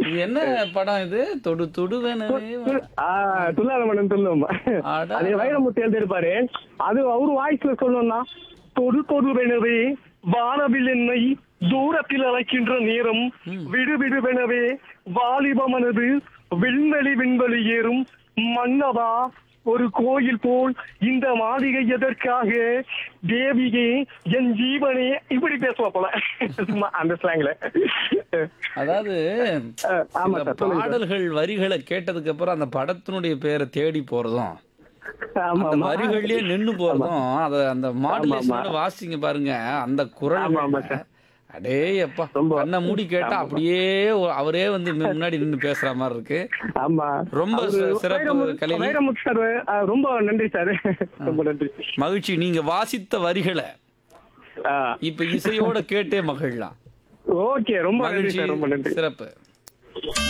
இது என்ன படம் இது தொடு தொடு வேணவே துல்லாத மனம் துல்லும் அட. அது வைரமுத்து எழுதியிருப்பாரு அது அவரு வாய்ஸ்ல சொல்லணும்னா தொடு தொடு வெனவே வானவில் என்னை தூரத்தில் அழைக்கின்ற நேரம் விடு விடுவெனவே வாலிபமனது விண்வெளி விண்வெளி ஏறும் மன்னவா ஒரு கோயில் போல் இந்த மாளிகை எதற்காக தேவியே என் ஜீவனே இப்படி பேசுவா போல சும்மா அந்த ஸ்லாங்ல அதாவது ஆமா இந்த சார் சொல்லுங்க சார். பாடல்கள் வரிகளை கேட்டதுக்கு அப்புறம் அந்த படத்தினுடைய பேரை தேடி போறதும் ஆமா அந்த ஆமா வரிகள்லயே நின்னு போறதும் அத அந்த மாடுலேஷனோட வாசிங்க பாருங்க அந்த குரல் ஆமா, ஆமா சார். அடே அப்பா ரொம்ப- கண்ணை மூடி கேட்டா ஆமா. அப்படியே ஒ- அவரே வந்து முன்னாடி நின்னு பேசுற மாதிரி இருக்கு ஆமா ரொம்ப அவரு சி- சிறப்பு வைரமுத்து- கலைஞர். வைரமுத்து சார் ஆ, ரொம்ப நன்றி சார் ரொம்ப நன்றி மகிழ்ச்சி நீங்க வாசித்த வரிகளை ஆ, இப்ப இசையோட கேட்டே மகிழலாம் ஓகே ரொம்ப நன்றி மகிழ்ச்சி சார் ரொம்ப நன்றி சிறப்பு